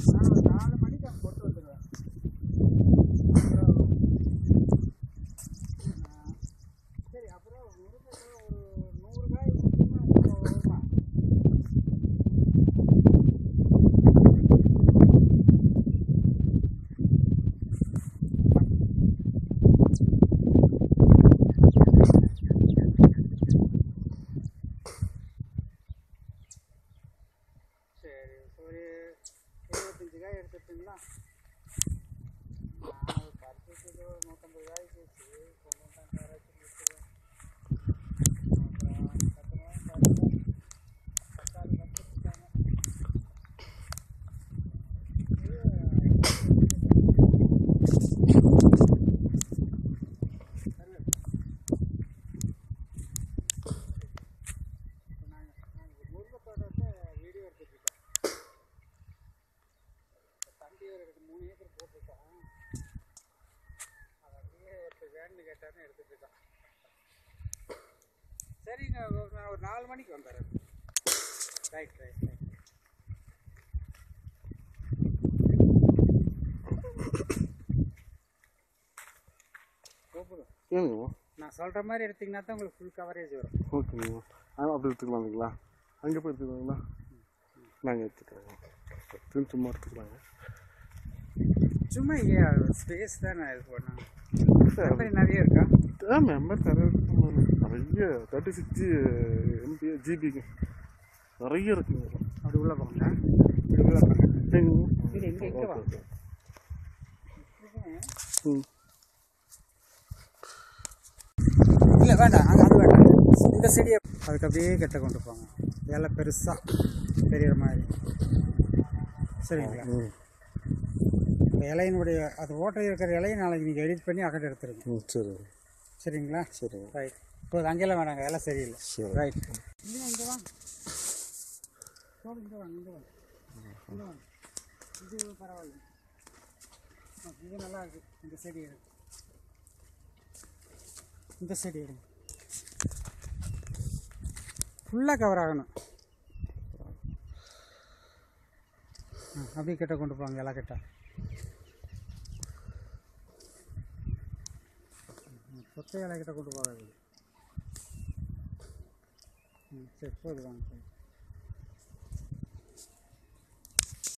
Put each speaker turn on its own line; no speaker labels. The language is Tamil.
நான் ஒரு நாலு மணிக்கு அங்கே போட்டு வந்துடுவேன் அப்புறம் ஆ, சரி அப்புறம் முருங்கைக்காய் ஒரு நூறு காய் கொடுத்தீங்கன்னா வருமா சரி ஒரு இருபத்தஞ்சி காய் எடுத்துட்டுங்களா நான் ஒரு பருப்புக்கு ஒரு நூற்றம்பது காய் போச்சு கொண்டு வந்தாங்க யாராச்சும் கொடுத்துருவேன் அப்புறம் பத்து ரூபாய் தருவேன் தக்காளி கற்றுக்கிட்டாங்க நாங்கள் நாங்கள் முருங்கை தோட்டத்தை வீடியோ எடுத்துகிட்ருக்கோம் தம்பி ஒரு ரெண்டு மூணு ஏக்கர் போட்டிருக்கான் அதை அப்படியே ஒருத்தர் வேணும்னு கேட்டாருன்னு எடுத்துட்டு இருக்கான் சரிங்க ஒரு- நான் ஒரு நாலு மணிக்கு வந்துடுறேன் ரைட் ரைட் ரைட் கூப்பிடும்
ஏனுங்கம்மா
நான் சொல்கிற மாதிரி எடுத்தீங்கன்னா தான் உங்களுக்கு ஃபுல் கவரேஜ் வரும்
ஓகேங்கம்மா ஆனால் அப்படி எடுத்துக்கலாம் இல்லைங்களா அங்கே போய் எடுத்துக்கலாங்களா நாங்கள் எடுத்துக்கிறோங்க திரும்ப சும்மா எடுத்துக்கலாங்க
சும்மா இங்கே ஸ்பேஸ் தான் நான் இது பண்ணேன் மெமரி நிறைய இருக்கா
ஆ மெம்பர் நிறைய இருக்குங்க நிறைய தேர்ட்டி சிக்ஸ் எம்பி ஜிபிங்க நிறைய இருக்குங்க
அப்படி உள்ள போங்க இப்படி உள்ள போங்க
எங்கம்மா?
இது எங்க எங்க வா
ஓகே, ஓகே. ம்
இல்லை வேண்டாம் அங்கே அது வேண்டாம் இந்த செடியை அதுக்கு அப்படியே கெட்ட கொண்டு போங்க இலை பெருசாக தெரியுற மாதிரி சரிங்களா
ம்
இந்த இலையினுடைய அது ஓட்டை இருக்கிற இலையை நாளைக்கு நீங்கள் எடிட் பண்ணி அகட்ட எடுத்துருங்க
ம் சரி
சரிங்களா
சரிங்க
ரைட் இப்போ அங்கெல்லாம் வேணாங்க இலை சரியில்லை
சரி
ரைட் இல்லை இங்கே வாங்க சோழ இங்கே வாங்க இங்கே வாங்க இங்கே வாங்க இது பரவாயில்ல ஆ, இது நல்லா இருக்கு இந்த செடி எடுங்க இந்த செடி எடுங்க ஃபுல்லாக கவர் ஆகணும் ஆ, அப்படியே கிட்ட கொண்டு போவாங்க எல்லாம் கிட்ட ம், சொத்தை இலை கிட்ட கொண்டு போகாது ம் சரி போதும் வாங்க போதும்